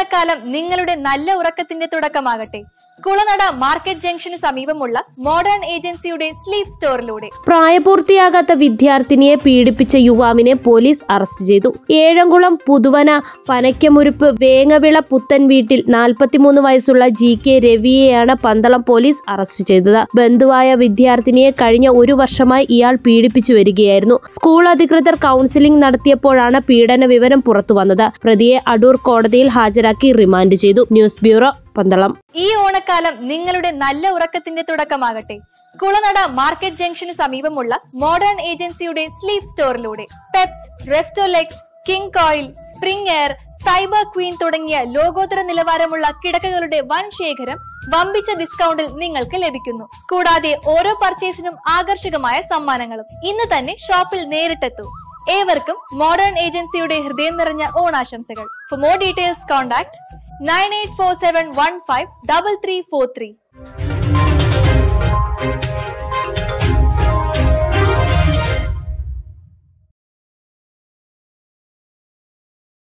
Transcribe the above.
ഓണക്കാലം നിങ്ങളുടെ നല്ല ഉറക്കത്തിന്റെ തുടക്കമാകട്ടെ കുളനട മാർക്കറ്റ് ജംഗ്ഷന് സമീപമുള്ള മോഡേൺ ഏജൻസിയുടെ സ്ലീപ്പ് സ്റ്റോറിലൂടെ പ്രായപൂർത്തിയാകാത്ത വിദ്യാർത്ഥിനിയെ പീഡിപ്പിച്ച യുവാവിനെ പോലീസ് അറസ്റ്റ് ചെയ്തു ഏഴംകുളം പുതുവന പനയ്ക്കമുരുപ്പ് വേങ്ങവിള പുത്തൻ വീട്ടിൽ നാൽപ്പത്തിമൂന്ന് വയസ്സുള്ള ജി കെ രവിയെയാണ് പന്തളം പോലീസ് അറസ്റ്റ് ചെയ്തത് ബന്ധുവായ വിദ്യാർത്ഥിനിയെ കഴിഞ്ഞ ഒരു വർഷമായി ഇയാൾ പീഡിപ്പിച്ചു വരികയായിരുന്നു സ്കൂൾ അധികൃതർ കൗൺസിലിംഗ് നടത്തിയപ്പോഴാണ് പീഡന വിവരം പുറത്തു വന്നത് പ്രതിയെ അടൂർ കോടതിയിൽ ഹാജരാക്കി റിമാൻഡ് ചെയ്തു ന്യൂസ് ബ്യൂറോ പന്തളം ഈ ഓണക്കാലം നിങ്ങളുടെ നല്ല ഉറക്കത്തിന്റെ തുടക്കമാകട്ടെ കുളനട മാർക്കറ്റ് ജംഗ്ഷന് സമീപമുള്ള മോഡേൺ ഏജൻസിയുടെ സ്ലീപ്പ് സ്റ്റോറിലൂടെ Peps Restolex King Koil Spring Air Cyber Queen തുടങ്ങിയ ലോകോത്തര നിലവാരമുള്ള കിടക്കകളുടെ വൻ ശേഖരം വമ്പിച്ച ഡിസ്കൗണ്ടിൽ നിങ്ങൾക്ക് ലഭിക്കുന്നു കൂടാതെ ഓരോ പർച്ചേസിനും ആകർഷകമായ സമ്മാനങ്ങളും ഇന്ന് തന്നെ ഷോപ്പിൽ നേരിട്ടെത്തൂ ഏവർക്കും മോഡേൺ ഏജൻസിയുടെ ഹൃദയം നിറഞ്ഞ ഓണാശംസകൾ for more details contact nine eight four seven one five double three four three